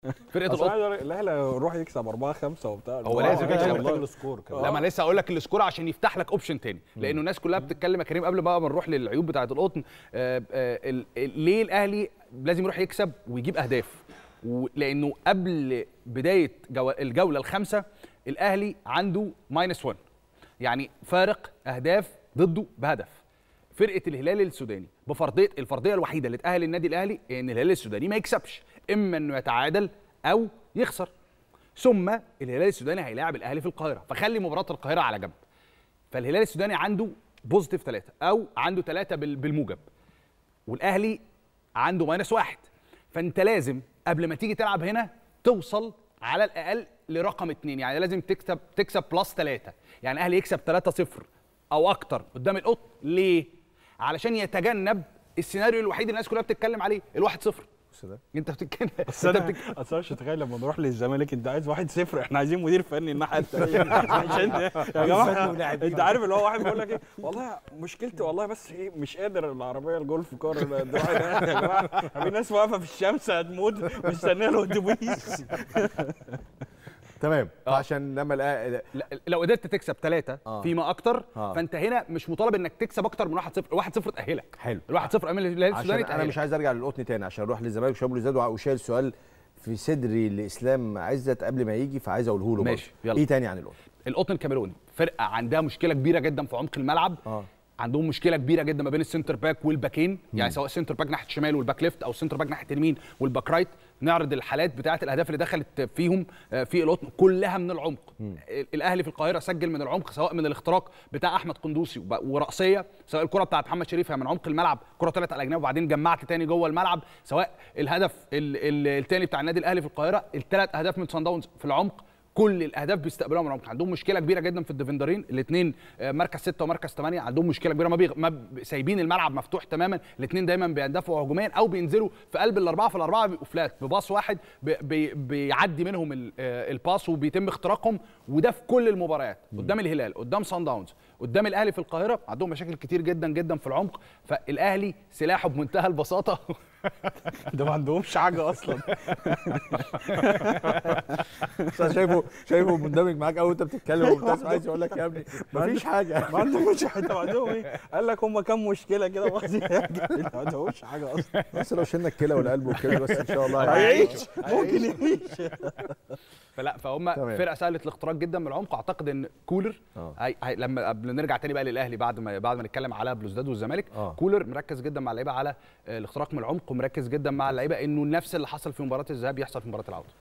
فرقه أصل أنا القطن عايز أقول لك الاهلي يروح يكسب 4 5 وبتاع هو آه، لازم والله. يكسب. والله. السكور كمان لما لسه اقول لك السكور عشان يفتح لك اوبشن تاني لانه الناس كلها بتتكلم يا كريم قبل بقى ما نروح للعيوب بتاعه القطن آه، آه، ال- ال- ليه الاهلي لازم يروح يكسب ويجيب اهداف و- لانه قبل بدايه جو- الجوله الخامسه الاهلي عنده ماينس 1 يعني فارق اهداف ضده بهدف فرقه الهلال السوداني بفرضيه الفرضيه الوحيده اللي تاهل النادي الاهلي ان الهلال السوداني ما يكسبش اما انه يتعادل او يخسر ثم الهلال السوداني هيلاعب الاهلي في القاهره فخلي مباراه القاهره على جنب فالهلال السوداني عنده بوزيتيف ثلاثه او عنده ثلاثه بالموجب والاهلي عنده ماينس واحد فانت لازم قبل ما تيجي تلعب هنا توصل على الاقل لرقم اتنين يعني لازم تكسب تكسب بلس ثلاثه يعني الاهلي يكسب 3-0 او اكتر قدام القط ليه؟ علشان يتجنب السيناريو الوحيد اللي الناس كلها بتتكلم عليه الواحد صفر انت بتتكلم بس انت انا بتك... اصل انا مش متخيل لما نروح للزمالك انت عايز 1 0 احنا عايزين مدير فني الناحيه الثانيه عشان يا جماعه انت عارف اللي هو واحد بيقول لك ايه والله مشكلتي والله بس ايه مش قادر العربيه الجولف كار الدراعي ده يا جماعه في ناس واقفه في الشمس هتموت مستنيه الاتوبيس تمام آه. فعشان لما الأ- لا- لو قدرت تكسب ثلاثة آه. فيما أكتر آه. فأنت هنا مش مطالب إنك تكسب أكتر من 1-0 1-0 تأهلك حلو. ال 1-0 أمام الهلال عشان السوداني انا تأهلك مش عايز ارجع للقطن تاني عشان اروح للزمالك وشاب الزاد وشايل سؤال في صدري لاسلام عزت قبل ما يجي فعايز اقوله له ماشي، برضه. يلا. ايه تاني عن القطن القطن الكاميروني فرقة عندها مشكلة كبيرة جدا في عمق الملعب اه عندهم مشكله كبيره جدا ما بين السنتر باك والباكين يعني سواء السنتر باك ناحيه الشمال والباك ليفت او السنتر باك ناحيه اليمين والباك رايت نعرض الحالات بتاعه الاهداف اللي دخلت فيهم آه، في القطن كلها من العمق ال- الاهلي في القاهره سجل من العمق سواء من الاختراق بتاع احمد قندوسي وب- وراسيه سواء الكره بتاعه محمد شريف هي من عمق الملعب كره طلعت على الجناب وبعدين جمعت تاني جوه الملعب سواء الهدف الثاني بتاع النادي الاهلي في القاهره الثلاث اهداف من صن داونز في العمق كل الاهداف بيستقبلوها من العمق عندهم مشكله كبيره جدا في الديفندرين الاثنين مركز ستة ومركز ثمانية عندهم مشكله كبيره ما, بيغ... ما ب- سايبين الملعب مفتوح تماما الاثنين دايما بيندفعوا هجوميا او بينزلوا في قلب الاربعه فالاربعه بيبقوا فلات بباص واحد بي... بي... بيعدي منهم ال... آه، الباص وبيتم اختراقهم وده في كل المباريات قدام الهلال قدام سان داونز قدام الاهلي في القاهره عندهم مشاكل كتير جدا جدا في العمق فالاهلي سلاحه بمنتهى البساطه ده ما عندهمش حاجه اصلا بس أنا شايفه شايفه مندمج معاك قوي وانت بتتكلم وبتسمع عايز اقول لك يا ابني مفيش حاجه ما عندهمش حاجه ما عندهم ايه قال لك هم كام مشكله كده بسيطة. ما عندهمش حاجه اصلا بس لو شلنا الكلى والقلب والكلى بس ان شاء الله هيعيش ممكن يعيش فلا فهم تمام. فرقه سهله الاختراق جدا من العمق اعتقد ان كولر آه. هي هي لما قبل نرجع تاني بقى للاهلي بعد ما بعد ما نتكلم على بلوزداد والزمالك آه. كولر مركز جدا مع اللعيبه على آه، الاختراق من العمق ومركز جدا مع اللعيبه انه نفس اللي حصل في مباراه الذهاب يحصل في مباراه العوده